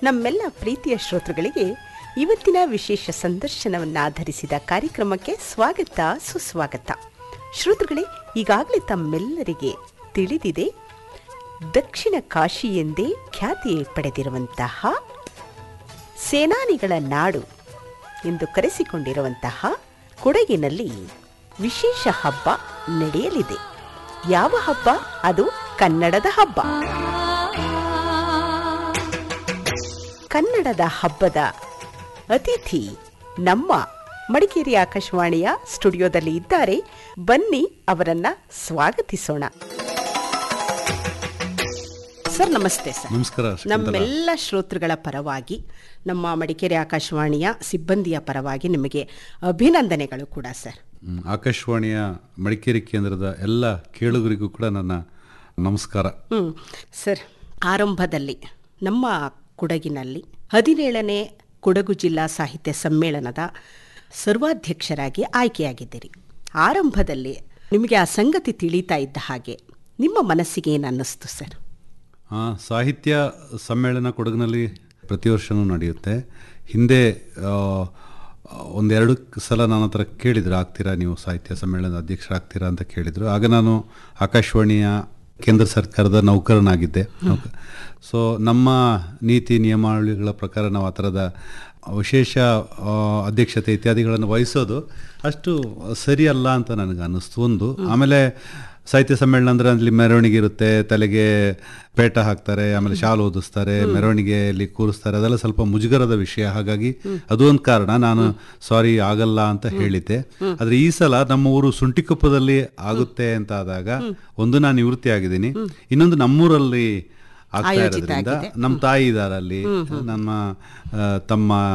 ನಮ್ಮೆಲ್ಲ ಪ್ರೀತಿಯ ಶ್ರೋತೃಗಳಿಗೆ ಇವತ್ತಿನ ವಿಶೇಷ ಸಂದರ್ಶನವನ್ನಾಧರಿಸಿದ ಕಾರ್ಯಕ್ರಮಕ್ಕೆ ಸ್ವಾಗತ ಸುಸ್ವಾಗತ ಶ್ರೋತೃಗಳೇ ಈಗಾಗಲೇ ತಮ್ಮೆಲ್ಲರಿಗೆ ತಿಳಿದಿದೆ ದಕ್ಷಿಣ ಕಾಶಿ ಎಂದೇ ಖ್ಯಾತಿ ಪಡೆದಿರುವಂತಹ ಸೇನಾನಿಗಳ ನಾಡು ಎಂದು ಕರೆಸಿಕೊಂಡಿರುವಂತಹ ಕೊಡಗಿನಲ್ಲಿ ವಿಶೇಷ ಹಬ್ಬ ನಡೆಯಲಿದೆ ಯಾವ ಹಬ್ಬ ಅದು ಕನ್ನಡದ ಹಬ್ಬ ಕನ್ನಡದ ಹಬ್ಬದ ಅತಿಥಿ ನಮ್ಮ ಮಡಿಕೇರಿ ಆಕಾಶವಾಣಿಯ ಸ್ಟುಡಿಯೋದಲ್ಲಿ ಇದ್ದಾರೆ ಬನ್ನಿ ಅವರನ್ನ ಸ್ವಾಗತಿಸೋಣ ಸರ್ ನಮಸ್ತೆ ಸರ್ ನಮಸ್ಕಾರ ಶಕುಂತಲಾ. ನಮ್ಮೆಲ್ಲ ಶ್ರೋತೃಗಳ ಪರವಾಗಿ ನಮ್ಮ ಮಡಿಕೇರಿ ಆಕಾಶವಾಣಿಯ ಸಿಬ್ಬಂದಿಯ ಪರವಾಗಿ ನಿಮಗೆ ಅಭಿನಂದನೆಗಳು ಕೂಡ ಸರ್ ಹ್ಮ್, ಆಕಾಶವಾಣಿಯ ಮಡಿಕೇರಿ ಕೇಂದ್ರದ ಎಲ್ಲ ಕೇಳುಗರಿಗೂ ಕೂಡ ನನ್ನ ನಮಸ್ಕಾರ ಹ್ಮ್ ಸರ್ ಆರಂಭದಲ್ಲಿ ನಮ್ಮ ಕೊಡಗಿನಲ್ಲಿ ಹದಿನೇಳನೇ ಕೊಡಗು ಜಿಲ್ಲಾ ಸಾಹಿತ್ಯ ಸಮ್ಮೇಳನದ ಸರ್ವಾಧ್ಯಕ್ಷರಾಗಿ ಆಯ್ಕೆಯಾಗಿದ್ದೀರಿ ಆರಂಭದಲ್ಲಿ ನಿಮಗೆ ಆ ಸಂಗತಿ ತಿಳಿತಾ ಇದ್ದ ಹಾಗೆ ನಿಮ್ಮ ಮನಸ್ಸಿಗೆ ಏನು ಅನ್ನಿಸ್ತು ಸರ್ ಆ, ಸಾಹಿತ್ಯ ಸಮ್ಮೇಳನ ಕೊಡಗಿನಲ್ಲಿ ಪ್ರತಿ ವರ್ಷವೂ ನಡೆಯುತ್ತೆ ಹಿಂದೆ ಆ, ಒಂದೆರಡು ಸಲ ನನ್ನ ಹತ್ರ ಕೇಳಿದ್ರು ಆಗ್ತೀರಾ ನೀವು ಸಾಹಿತ್ಯ ಸಮ್ಮೇಳನದ ಅಧ್ಯಕ್ಷರಾಗ್ತೀರಾ ಅಂತ ಕೇಳಿದರು ಆಗ ನಾನು ಆಕಾಶವಾಣಿಯ ಕೇಂದ್ರ ಸರ್ಕಾರದ ನೌಕರನಾಗಿದ್ದೆ ಸೊ ನಮ್ಮ ನೀತಿ ನಿಯಮಾವಳಿಗಳ ಪ್ರಕಾರ ನಾವು ಆ ಥರದ ವಿಶೇಷ ಆ, ಅಧ್ಯಕ್ಷತೆ ಇತ್ಯಾದಿಗಳನ್ನು ವಹಿಸೋದು ಅಷ್ಟು ಸರಿಯಲ್ಲ ಅಂತ ನನಗೆ ಅನ್ನಿಸ್ತು ಒಂದು ಆಮೇಲೆ ಸಾಹಿತ್ಯ ಸಮ್ಮೇಳನ ಅಂದ್ರೆ ಅಲ್ಲಿ ಮೆರವಣಿಗೆ ಇರುತ್ತೆ ತಲೆಗೆ ಪೇಟ ಹಾಕ್ತಾರೆ ಆಮೇಲೆ ಶಾಲು ಓದಿಸ್ತಾರೆ ಮೆರವಣಿಗೆಯಲ್ಲಿ ಕೂರಿಸ್ತಾರೆ ಅದೆಲ್ಲ ಸ್ವಲ್ಪ ಮುಜುಗರದ ವಿಷಯ ಹಾಗಾಗಿ ಅದು ಒಂದು ಕಾರಣ ನಾನು ಸಾರಿ ಆಗಲ್ಲ ಅಂತ ಹೇಳಿದ್ದೆ ಆದ್ರೆ ಈ ಸಲ ನಮ್ಮ ಊರು ಸುಂಟಿಕೊಪ್ಪದಲ್ಲಿ ಆಗುತ್ತೆ ಅಂತ ಆದಾಗ ಒಂದು ನಾನು ನಿವೃತ್ತಿ ಆಗಿದ್ದೀನಿ ಇನ್ನೊಂದು ನಮ್ಮೂರಲ್ಲಿ ಆಗ್ತಾ ಆಯೋಜಿತ ಇರೋದ್ರಿಂದ ನಮ್ಮ ತಾಯಿ ಇದಾರೆ ಅಲ್ಲಿ ನಮ್ಮ ಆ, ತಮ್ಮ